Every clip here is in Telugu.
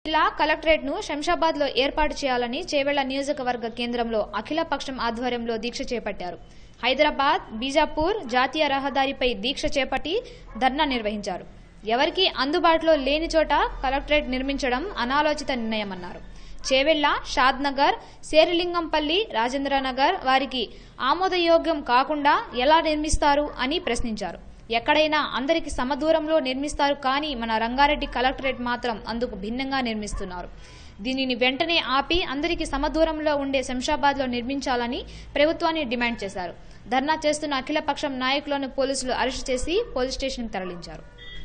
జిల్లా కలెక్టరేట్ ను శంషాబాద్ లో ఏర్పాటు చేయాలని చేవెళ్ల నియోజకవర్గ కేంద్రంలో అఖిల పక్షం ఆధ్వర్యంలో దీక్ష చేపట్టారు హైదరాబాద్ బీజాపూర్ జాతీయ రహదారిపై దీక్ష చేపట్టి ధర్నా నిర్వహించారు ఎవరికీ అందుబాటులో లేని చోట కలెక్టరేట్ నిర్మించడం అనాలోచిత నిర్ణయమన్నారు చేవెళ్ల షాద్ నగర్ శేరిలింగంపల్లి రాజేంద్రనగర్ వారికి ఆమోదయోగ్యం కాకుండా ఎలా నిర్మిస్తారు అని ప్రశ్నించారు ఎక్కడైనా అందరికి సమదూరంలో నిర్మిస్తారు కానీ మన రంగారెడ్డి కలెక్టరేట్ మాత్రం అందుకు భిన్నంగా నిర్మిస్తున్నారు దీనిని వెంటనే ఆపి అందరికీ సమదూరంలో ఉండే శంషాబాద్ లో నిర్మించాలని ప్రభుత్వాన్ని డిమాండ్ చేశారు ధర్నా చేస్తున్న అఖిలపక్షం నాయకులను పోలీసులు అరెస్టు చేసి పోలీస్ స్టేషన్ తరలించారు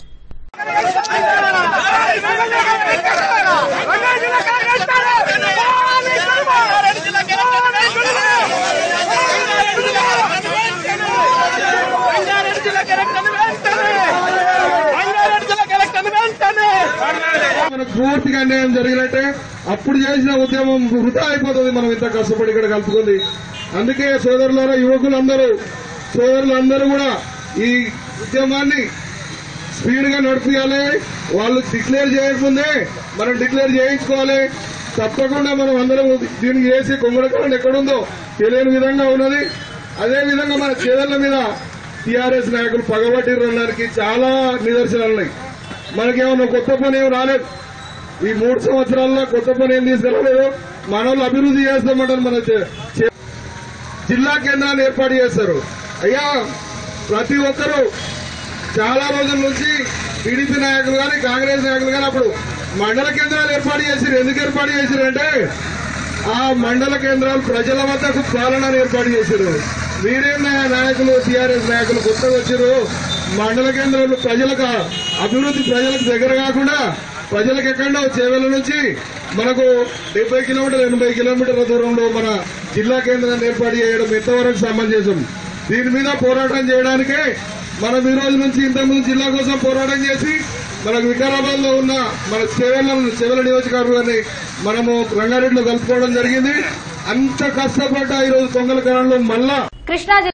మనకు పూర్తిగా అన్యాయం జరిగినట్టే అప్పుడు చేసిన ఉద్యమం వృధా అయిపోతుంది మనం ఇంత కష్టపడి ఇక్కడ కలుపుకుంది అందుకే సోదరులారా యువకులందరూ సోదరులందరూ కూడా ఈ ఉద్యమాన్ని స్పీడ్ గా నడిపించాలి వాళ్ళు డిక్లేర్ చేయకముందే మనం డిక్లేర్ చేయించుకోవాలి తప్పకుండా మనం అందరం దీనికి చేసి కొంగడకాలం ఎక్కడుందో తెలియని విధంగా ఉన్నది అదే విధంగా మన చేదళ్ల మీద టీఆర్ఎస్ నాయకులు పగబట్టిరనడానికి చాలా నిదర్శనాలు ఉన్నాయి మనకేమన్నా కొత్త పని ఏం రాలేదు ఈ మూడు సంవత్సరాల్లో కొత్త పని ఏం తీసుకురాలేదు మన వాళ్ళు అభివృద్ధి చేస్తామంటారు మన చే- చే- జిల్లా కేంద్రాన్ని ఏర్పాటు చేస్తారు అయ్యా ప్రతి ఒక్కరూ చాలా రోజుల నుంచి టీడీపీ నాయకులు కానీ కాంగ్రెస్ నాయకులు కానీ అప్పుడు మండల కేంద్రాలు ఏర్పాటు చేసిరు ఎందుకు ఏర్పాటు చేసిరంటే ఆ మండల కేంద్రాలు ప్రజల వద్దకు పాలనను ఏర్పాటు చేశారు మీరేం నా- నాయకులు టీఆర్ఎస్ నాయకులు కొత్తగా వచ్చారు మండల కేంద్రాలు ప్రజలకు అభివృద్ధి ప్రజలకు దగ్గర కాకుండా ప్రజలకు ఎక్కడో చేవెల నుంచి మనకు డెబ్బై కిలోమీటర్లు ఎనభై కిలోమీటర్ల దూరంలో మన జిల్లా కేంద్రాన్ని ఏర్పాటు చేయడం ఎంతవరకు సమంజసం దీని మీద పోరాటం చేయడానికే మనం ఈ రోజు నుంచి ఇంతకుముందు జిల్లా కోసం పోరాటం చేసి మనకు వికారాబాద్ లో ఉన్న మన చెవెల చెవెల నియోజకవర్గాన్ని మనము రంగారెడ్డిలో కలుపుకోవడం జరిగింది అంత కష్టపడ్డ ఈ రోజు పొంగల్ కరణంలో మళ్ళా కృష్ణా జిల్లా